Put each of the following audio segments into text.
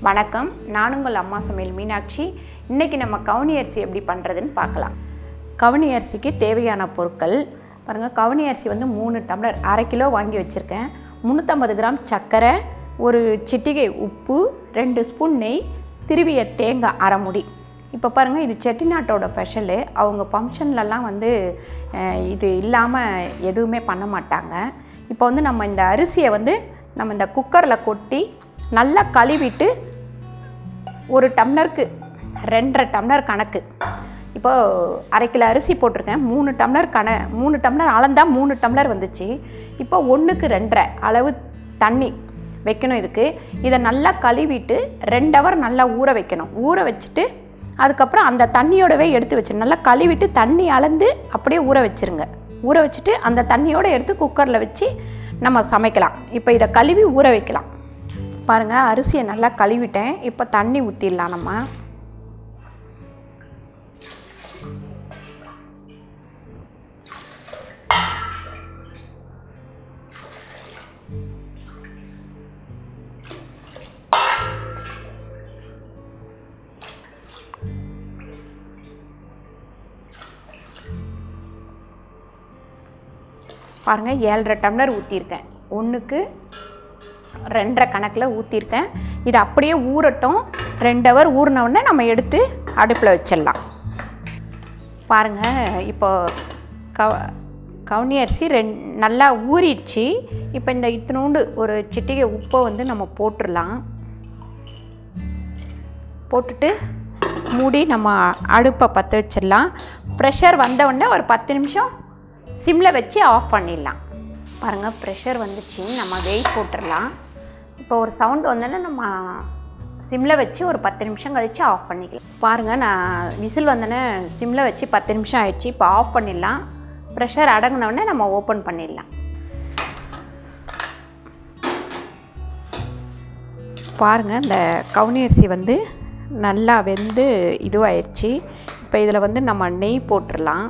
வணக்கம் நான் உங்கள் அம்மா சமையல் மீனாட்சி இன்றைக்கி நம்ம கவுனி அரிசி எப்படி பண்ணுறதுன்னு பார்க்கலாம் கவுனி அரிசிக்கு தேவையான பொருட்கள் பாருங்கள் கவுனி அரிசி வந்து மூணு டம்ளர் அரை கிலோ வாங்கி வச்சுருக்கேன் முந்நூற்றம்பது கிராம் சர்க்கரை ஒரு சிட்டிகை உப்பு ரெண்டு ஸ்பூன் நெய் திருவிய தேங்காய் அரை முடி இப்போ பாருங்கள் இது செட்டிநாட்டோட ஸ்பெஷலு அவங்க ஃபங்க்ஷன்லலாம் வந்து அஹ், இது இல்லாமல் எதுவுமே பண்ண மாட்டாங்க இப்போ வந்து நம்ம இந்த அரிசியை வந்து நம்ம இந்த குக்கரில் கொட்டி நல்லா கழுவிட்டு ஒரு டம்ளருக்கு ரெண்டரை டம்ளர் கணக்கு இப்போ அரை கிலோ அரிசி போட்டிருக்கேன் மூணு டம்ளர் கண மூணு டம்ளர் அளந்தா மூணு டம்ளர் வந்துச்சு இப்போ ஒன்றுக்கு ரெண்டரை அளவு தண்ணி வைக்கணும் இதுக்கு இதை நல்லா கழுவிட்டு ரெண்டு ஹவர் நல்லா ஊற வைக்கணும் ஊற வச்சுட்டு அதுக்கப்புறம் அந்த தண்ணியோடவே எடுத்து வச்சு நல்லா கழுவிட்டு தண்ணி அளந்து அப்படியே ஊற வச்சிருங்க ஊற வச்சுட்டு அந்த தண்ணியோட எடுத்து குக்கரில் வச்சு நம்ம சமைக்கலாம் இப்போ இதை கழுவி ஊற வைக்கலாம் பாருங்கள் அரிசியை நல்லா கழுவிட்டேன் இப்போ தண்ணி ஊற்றிடலாம் நம்ம பாருங்கள் ஏழரை டம்ளர் ஊற்றிருக்கேன் ஒன்றுக்கு ரெண்டரை கணக்கில் ஊற்றிருக்கேன் இது அப்படியே ஊறட்டும் ரெண்டு ஹவர் ஊறினவுடனே நம்ம எடுத்து அடுப்பில் வச்சிடலாம் பாருங்கள் இப்போ கவ கவுனி அரிசி ரெண் நல்லா ஊறிடுச்சு இப்போ இந்த இத்தினூண்டு ஒரு சிட்டிகை உப்பை வந்து நம்ம போட்டுடலாம் போட்டுட்டு மூடி நம்ம அடுப்பை பற்ற வச்சிடலாம் ப்ரெஷர் வந்தவுடனே ஒரு பத்து நிமிஷம் சிம்மில் வச்சு ஆஃப் பண்ணிடலாம் பாருங்கள் ப்ரெஷர் வந்துச்சு நம்ம வெயிட் போட்டுடலாம் இப்போ ஒரு சவுண்ட் வந்தோடனே நம்ம சிம்மில் வச்சு ஒரு பத்து நிமிஷம் கழித்து ஆஃப் பண்ணிக்கலாம் பாருங்கள் நான் விசில் வந்தோடனே சிம்மில் வச்சு பத்து நிமிஷம் ஆயிடுச்சு இப்போ ஆஃப் பண்ணிடலாம் ப்ரெஷர் அடங்கினவுடனே நம்ம ஓப்பன் பண்ணிடலாம் பாருங்கள் இந்த கவுனி அரிசி வந்து நல்லா வெந்து இதுவாயிடுச்சு இப்போ இதில் வந்து நம்ம நெய் போட்டுடலாம்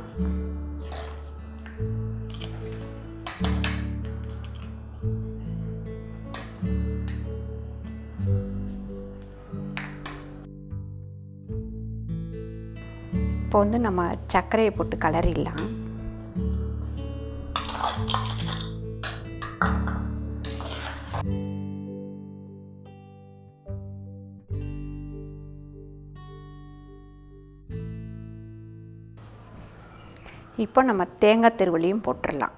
இப்போ வந்து நம்ம சர்க்கரையை போட்டு கலரிடலாம் இப்போ நம்ம தேங்காய் திருவள்ளியும் போட்டுடலாம்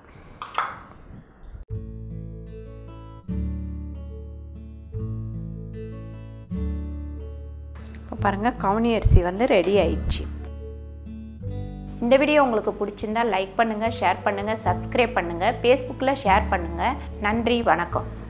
இப்போ பாருங்கள் கவுனி அரிசி வந்து ரெடி ஆயிடுச்சு இந்த வீடியோ உங்களுக்கு பிடிச்சிருந்தா லைக் பண்ணுங்கள் ஷேர் பண்ணுங்கள் சப்ஸ்கிரைப் பண்ணுங்கள் ஃபேஸ்புக்கில் ஷேர் பண்ணுங்கள் நன்றி வணக்கம்